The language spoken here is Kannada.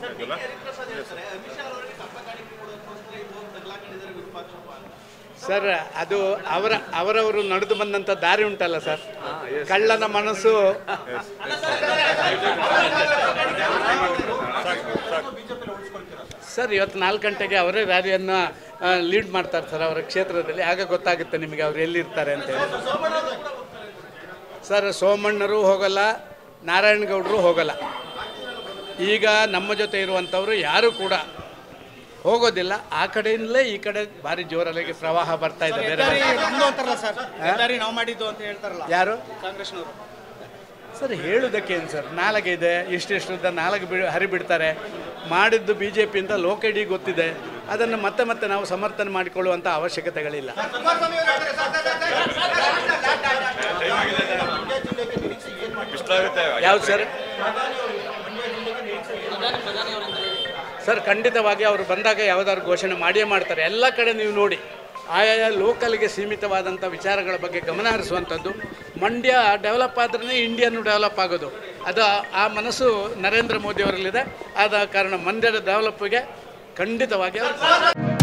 ಇದೆಲ್ಲ ಸರ್ ಅದು ಅವರ ಅವರವರು ನಡೆದು ಬಂದಂಥ ದಾರಿ ಉಂಟಲ್ಲ ಸರ್ ಕಳ್ಳನ ಮನಸ್ಸು ಸರ್ ಇವತ್ತು ನಾಲ್ಕು ಗಂಟೆಗೆ ಅವರೇ ರ್ಯಾಲಿಯನ್ನು ಲೀಡ್ ಮಾಡ್ತಾರೆ ಸರ್ ಅವರ ಕ್ಷೇತ್ರದಲ್ಲಿ ಆಗ ಗೊತ್ತಾಗುತ್ತೆ ನಿಮಗೆ ಅವ್ರು ಎಲ್ಲಿರ್ತಾರೆ ಅಂತೇಳಿ ಸರ್ ಸೋಮಣ್ಣರು ಹೋಗಲ್ಲ ನಾರಾಯಣಗೌಡರು ಹೋಗಲ್ಲ ಈಗ ನಮ್ಮ ಜೊತೆ ಇರುವಂಥವರು ಯಾರು ಕೂಡ ಹೋಗೋದಿಲ್ಲ ಆ ಕಡೆಯಿಂದಲೇ ಈ ಕಡೆ ಭಾರಿ ಜೋರಾಗಿ ಪ್ರವಾಹ ಬರ್ತಾ ಇದೆ ಬೇರೆ ಬೇರೆ. ನಮ್ದು ಅಂತಾರಲ್ಲ ಸರ್ ಹೆದ್ದಾರಿ ನಾವು ಮಾಡಿದ್ದು ಅಂತ ಹೇಳ್ತಾರಲ್ಲ ಯಾರು ಕಾಂಗ್ರೆಸ್ನವರು ಸರ್ ಹೇಳುವುದಕ್ಕೇನು ಸರ್ ನಾಲ್ಗೆ ಇದೆ ಇಷ್ಟಿಷ್ಟುದ್ದ ನಾಲ್ಕು ಬಿ ಹರಿಬಿಡ್ತಾರೆ ಮಾಡಿದ್ದು ಬಿ ಜೆ ಪಿ ಅಂತ ಲೋಕಡಿ ಗೊತ್ತಿದೆ ಅದನ್ನು ಮತ್ತೆ ಮತ್ತೆ ನಾವು ಸಮರ್ಥನೆ ಮಾಡಿಕೊಳ್ಳುವಂಥ ಅವಶ್ಯಕತೆಗಳಿಲ್ಲ ಇಷ್ಟಾಗುತ್ತೆ ಯಾವ್ದು ಸರ್ ಸರ್ ಖಂಡಿತವಾಗಿ ಅವರು ಬಂದಾಗ ಯಾವುದಾದ್ರು ಘೋಷಣೆ ಮಾಡಿಯೇ ಮಾಡ್ತಾರೆ ಎಲ್ಲ ಕಡೆ ನೀವು ನೋಡಿ ಆಯಾ ಲೋಕಲ್ಗೆ ಸೀಮಿತವಾದಂಥ ವಿಚಾರಗಳ ಬಗ್ಗೆ ಗಮನ ಹರಿಸುವಂಥದ್ದು ಮಂಡ್ಯ ಡೆವಲಪ್ ಆದ್ರೇ ಇಂಡಿಯನ್ನು ಡೆವಲಪ್ ಆಗೋದು ಅದು ಆ- ಆ ಮನಸ್ಸು ನರೇಂದ್ರ ಮೋದಿಯವರಲ್ಲಿದೆ ಆದ ಕಾರಣ ಮಂಡ್ಯದ ಡೆವಲಪ್ಗೆ ಖಂಡಿತವಾಗಿ ಅವರು